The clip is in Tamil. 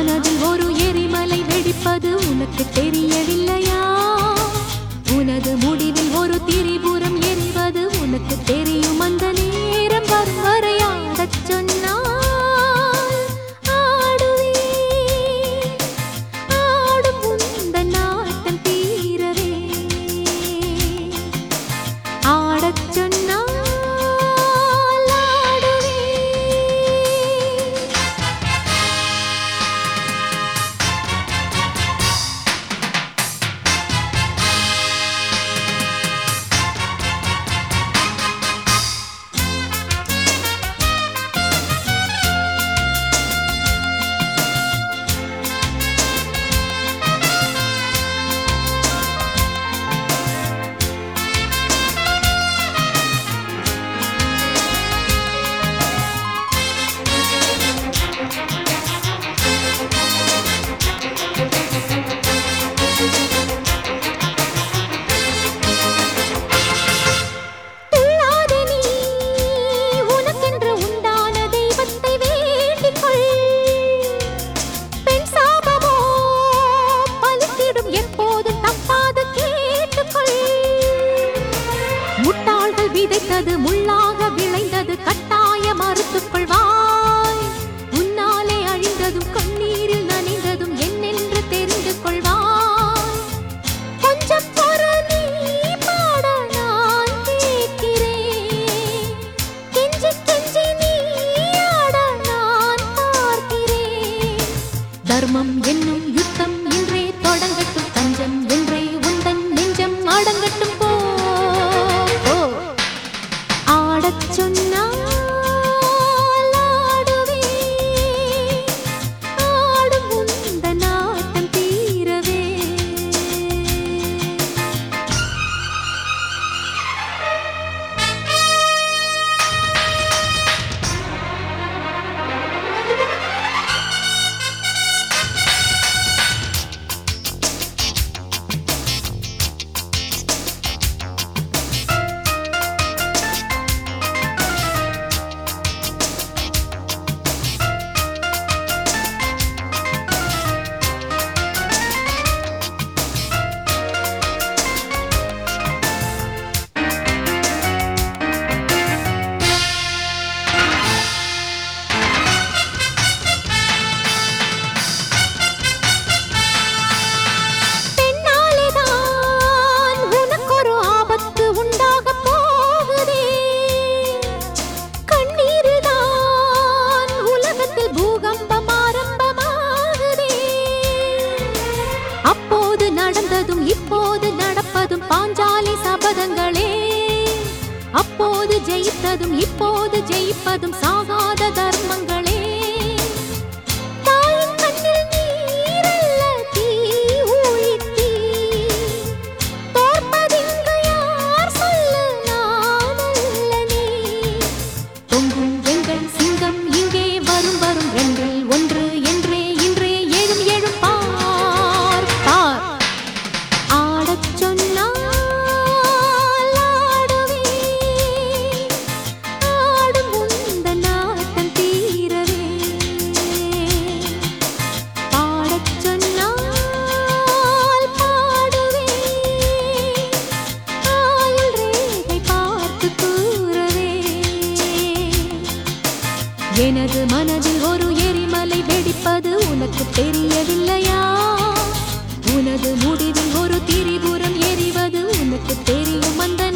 மனதில் ஒரு எரிமலை வெடிப்பது உனக்கு தெரியவில்லையா உனது முடிவில் ஒரு திரிபுரம் எரிவது உனக்கு தெரியும் அந்த நேரம் வரும் வரை ஆடச் சொன்னால் ஆடுவேன் ஆடும் உந்தன் ஆட்டம் தீரவே ஆடச் சொன்னால் ஆடுவேன் துள்ளாத நீ உனக்கென்று உண்டான தெய்வத்தை வேண்டிக் கொள் பெண் சாபமோ பலித்திடும் எப்போதும் தப்பாது கேட்டுக்கொள் முட்டாள்கள் விதைத்தது முள்ளாக விளைந்தது கட்டாய மறுத்துக் கொள்வாய் உன்னாலே அழிந்ததும் கண்ணீரில் நனைந்ததும் என்னென்று தெரிந்து கொள்வாய் கொஞ்சம் பொறு நீ பாட நான் கேட்கிறேன் கெஞ்சி கெஞ்சி நீ ஆட நான் பார்க்கிறேன் தர்மம் என்னும் யுத்தம் இன்றே தொடங்கட்டும் தஞ்சம் என்றே உந்தன் நெஞ்சம் அடங்கட்டும் போ போ. ஆடச் சொன்னால் ஆடுவேன். ஆடும் உந்தன் ஆட்டம் தீரவே பெண்ணாலேதான் உனக்கொரு ஆபத்து உண்டாகப் போகுதே. கண்ணீரில்தான் உலகத்தில் பூகம்பம் ஆரம்பமாகுதே. அப்போது நடந்ததும் இப்போது நடப்பதும் பாஞ்சாலி சபதங்களே அப்போது ஜெயித்ததும் இப்போது ஜெயிப்பதும் சாகாத தர்மங்களே தாயின் கண்ணில் நீரல்ல தீ ஊழித்தீ. தோற்பதிங்கு யார் சொல்லு நானல்ல நீ. பொங்கும் எங்கள் சிங்கம் இங்கே வரும் வரும் ரெண்டில் ஒன்று என்றே இன்றே எழும் எழும் பார் பார் ஆடச் சொன்னால் ஆடுவேன். ஆடும் உந்தன் ஆட்டம் தீரவே. பாடச் சொன்னால் பாடுவேன். ஆயுள் ரேகை பார்த்து கூறவே எனது மனதில் ஒரு எரிமலை வெடிப்பது உனக்கு தெரியவில்லையா உனது முடிவில் ஒரு திரிபுரம் எரிவது உனக்கு தெரியும் அந்த